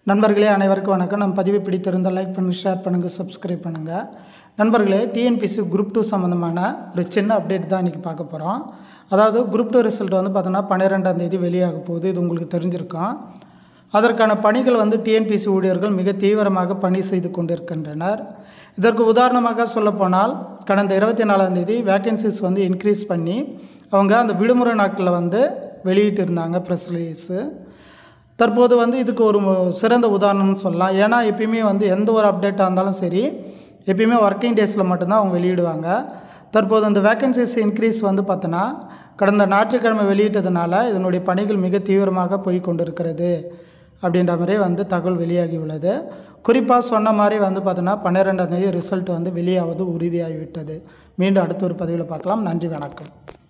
நண்பர்களே அனைவருக்கும் வணக்கம் நம்ம பதிவை பிடித்திருந்தால் லைக் பண்ணுங்கள் ஷேர் பண்ணுங்கள் சப்ஸ்கிரைப் பண்ணுங்கள் நண்பர்களே டிஎன்பிசி குரூப் டூ சம்மந்தமான ஒரு சின்ன அப்டேட் தான் இன்றைக்கி பார்க்க போகிறோம் அதாவது குரூப் டூ ரிசல்ட் வந்து பார்த்தோன்னா பன்னிரெண்டாம் தேதி வெளியாக போகுது இது உங்களுக்கு தெரிஞ்சிருக்கும் அதற்கான பணிகள் வந்து டிஎன்பிசி ஊழியர்கள் மிக தீவிரமாக பணி செய்து கொண்டிருக்கின்றனர் இதற்கு உதாரணமாக சொல்லப்போனால் கடந்த இருபத்தி நாலாம் தேதி வேக்கன்சிஸ் வந்து இன்க்ரீஸ் பண்ணி அவங்க அந்த விடுமுறை நாட்களில் வந்து வெளியிட்டிருந்தாங்க ப்ரெஸ் ரிலீஸு தற்போது வந்து இதுக்கு ஒரு மு- சிறந்த உதாரணம்னு சொல்லலாம் ஏன்னா எப்பயுமே வந்து எந்த ஒரு அப்டேட்டாக இருந்தாலும் சரி எப்பயுமே ஒர்க்கிங் டேஸில் மட்டும்தான் அவங்க வெளியிடுவாங்க தற்போது அந்த வேக்கன்சிஸ் இன்க்ரீஸ் வந்து பார்த்தோன்னா கடந்த ஞாயிற்றுக்கிழமை வெளியிட்டதுனால இதனுடைய பணிகள் மிக தீவிரமாக போய் கொண்டிருக்கிறது அப்படின்ற மாதிரி வந்து தகவல் வெளியாகி உள்ளது குறிப்பாக சொன்ன மாதிரி வந்து பார்த்தோன்னா பன்னிரெண்டாம் தேதி ரிசல்ட் வந்து வெளியாவது உறுதியாகிவிட்டது மீண்டும் அடுத்த ஒரு பதிவில் பார்க்கலாம் நன்றி வணக்கம்